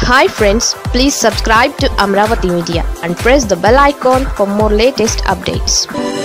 hi friends please subscribe to Amaravati media and press the bell icon for more latest updates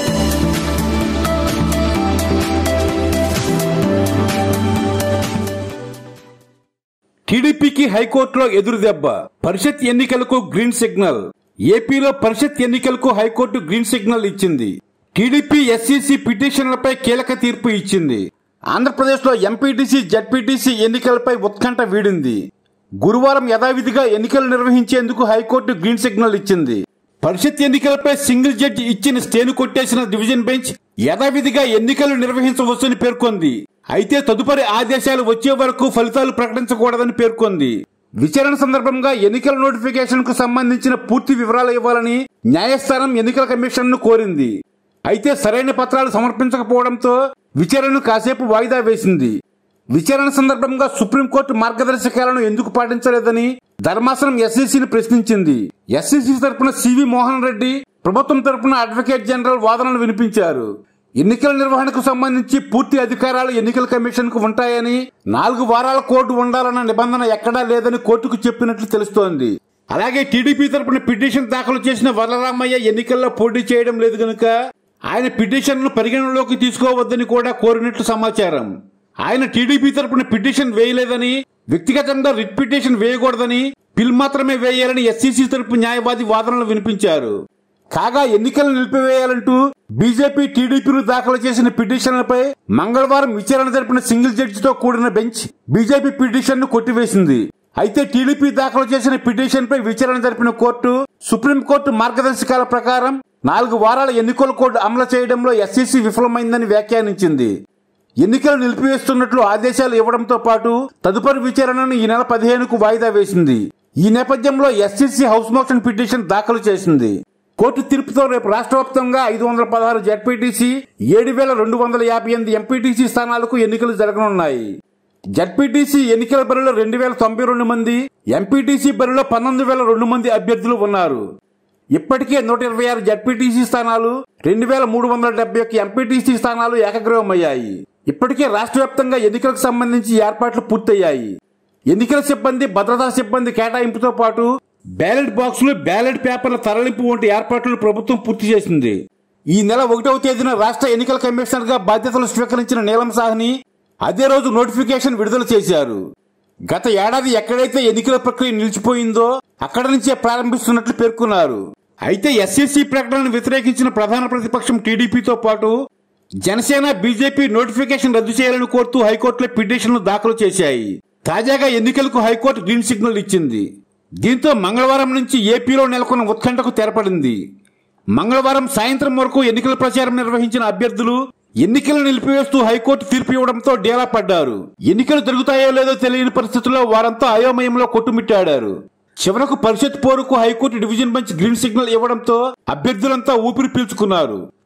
టీడీపీకి హైకోర్టులో ఎదురు దెబ్బ పరిషత్ ఎన్నికలకు గ్రీన్ సిగ్నల్ ఏపీలో పరిషత్ ఎన్నికలకు హైకోర్టు గ్రీన్ సిగ్నల్ ఇచ్చింది టీడీపీ ఎస్సీసీ పిటిషన్లపై కీలక తీర్పు ఇచ్చింది ఆంధ్రప్రదేశ్లో ఎంపీటీసీ జడ్పీటీసీ ఎన్నికలపై ఉత్కంఠ వీడింది గురువారం యథావిధిగా ఎన్నికలు నిర్వహించేందుకు హైకోర్టు గ్రీన్ సిగ్నల్ ఇచ్చింది పరిషత్ ఎన్నికలపై సింగిల్ జడ్జి ఇచ్చిన స్టేను కొట్టేసిన డివిజన్ బెంచ్ యథావిధిగా ఎన్నికలు నిర్వహించవచ్చని పేర్కొంది అయితే తదుపరి ఆదేశాలు వచ్చే వరకు ఫలితాలు ప్రకటించకూడదని పేర్కొంది విచారణ సందర్భంగా ఎన్నికల నోటిఫికేషన్ కు సంబంధించిన పూర్తి వివరాలు ఇవ్వాలని న్యాయస్థానం ఎన్నికల కమిషన్ ను కోరింది అయితే సరైన పత్రాలు సమర్పించకపోవడంతో విచారణను కాసేపు వాయిదా వేసింది విచారణ సందర్భంగా సుప్రీంకోర్టు మార్గదర్శకాలను ఎందుకు పాటించలేదని ధర్మాసనం ఎస్సీసీని ప్రశ్నించింది ఎస్సీసీ తరపున సివి మోహన్ రెడ్డి ప్రభుత్వం తరపున అడ్వకేట్ జనరల్ వాదనలు వినిపించారు ఎన్నికల నిర్వహణకు సంబంధించి పూర్తి అధికారాలు ఎన్నికల కమిషన్ కు ఉంటాయని నాలుగు వారాల కోర్టు ఉండాలన్న నిబంధన ఎక్కడా లేదని కోర్టుకు చెప్పినట్లు తెలుస్తోంది అలాగే టీడీపీ తరపున పిటిషన్ దాఖలు చేసిన వరరామయ్య ఎన్నికల్లో పోటీ చేయడం లేదు గనుక ఆయన పిటిషన్ను పరిగణనలోకి తీసుకోవద్దని కూడా కోరినట్లు సమాచారం ఆయన టీడీపీ తరపున పిటిషన్ వేయలేదని వ్యక్తిగతంగా రిట్ పిటిషన్ వేయకూడదని బిల్ మాత్రమే వేయాలని ఎస్సీసీ తరపు న్యాయవాది వాదనలు వినిపించారు కాగా ఎన్నికలు నిలిపివేయాలంటూ బీజేపీ టీడీపీలు దాఖలు చేసిన పిటిషన్లపై మంగళవారం విచారణ జరిపిన సింగిల్ జడ్జితో కూడిన బెంచ్ బీజేపీ పిటిషన్ ను కొట్టివేసింది అయితే టీడీపీ దాఖలు చేసిన పిటిషన్ పై విచారణ జరిపిన కోర్టు సుప్రీంకోర్టు మార్గదర్శకాల ప్రకారం నాలుగు వారాల ఎన్నికల కోడ్ అమలు చేయడంలో ఎస్సీసీ విఫలమైందని వ్యాఖ్యానించింది ఎన్నికలు నిలిపివేస్తున్నట్లు ఆదేశాలు ఇవ్వడంతో పాటు తదుపరి విచారణను ఈ నెల పదిహేనుకు వాయిదా వేసింది ఈ నేపథ్యంలో ఎస్సీసీ హౌస్ మోషన్ పిటిషన్ దాఖలు చేసింది కోర్టు తీర్పుతో రేపు రాష్ట్ర వ్యాప్తంగా ఐదు వందల పదహారు జడ్పీటీసీ ఏడు వేల రెండు వందల యాభై ఎనిమిది ఎంపీటీసీ స్థానాలకు ఎన్నికలు జరగనున్నాయి జడ్పీటీసీ ఎన్నికల బరిలో రెండు వేల తొంభై రెండు మంది ఎంపీటీసీ బరిలో పంతొమ్మిది వేల రెండు మంది అభ్యర్థులు ఉన్నారు ఇప్పటికే నూట ఇరవై ఆరు జడ్పీటీసీ స్థానాలు రెండు వేల మూడు వందల డెబ్బై ఒక్క ఎంపీటీసీ స్థానాలు ఏకగ్రీవమయ్యాయి ఇప్పటికే రాష్ట్ర వ్యాప్తంగా ఎన్నికలకు సంబంధించి ఏర్పాట్లు పూర్తయ్యాయి ఎన్నికల సిబ్బంది భద్రతా సిబ్బంది కేటాయింపుతో పాటు బ్యాలెట్ బాక్సులు బ్యాలెట్ పేపర్ల తరలింపు వంటి ఏర్పాట్లు ప్రభుత్వం పూర్తి చేసింది ఈ నెల ఒకటవ తేదీన రాష్ట్ర ఎన్నికల కమిషనర్ గా బాధ్యతలు స్వీకరించిన నీలం సాహ్ని అదే రోజు నోటిఫికేషన్ విడుదల చేశారు గత ఏడాది ఎక్కడైతే ఎన్నికల ప్రక్రియ నిలిచిపోయిందో అక్కడ నుంచే ప్రారంభిస్తున్నట్లు పేర్కొన్నారు అయితే ఎస్ఎస్సీ ప్రకటనను వ్యతిరేకించిన ప్రధాన ప్రతిపక్షం టీడీపీతో పాటు జనసేన బీజేపీ నోటిఫికేషన్ రద్దు చేయాలని కోరుతూ హైకోర్టులో పిటిషన్లు దాఖలు చేశాయి తాజాగా ఎన్నికలకు హైకోర్టు గ్రీన్ సిగ్నల్ ఇచ్చింది దీంతో మంగళవారం నుంచి ఏపీలో నెలకొన్న ఉత్కంఠకు తెరపడింది మంగళవారం సాయంత్రం వరకు ఎన్నికల ప్రచారం నిర్వహించిన అభ్యర్థులు ఎన్నికలు నిలిపివేస్తూ హైకోర్టు తీర్పు ఇవ్వడంతో డేలా పడ్డారు ఎన్నికలు జరుగుతాయో లేదో తెలియని పరిస్థితుల్లో వారంతా అయోమయంలో కొట్టుమిట్టాడారు చివరకు పరిషత్ పోరుకు high court division bench green signal ఇవ్వడంతో అభ్యర్థులంతా ఊపిరి పీల్చుకున్నారు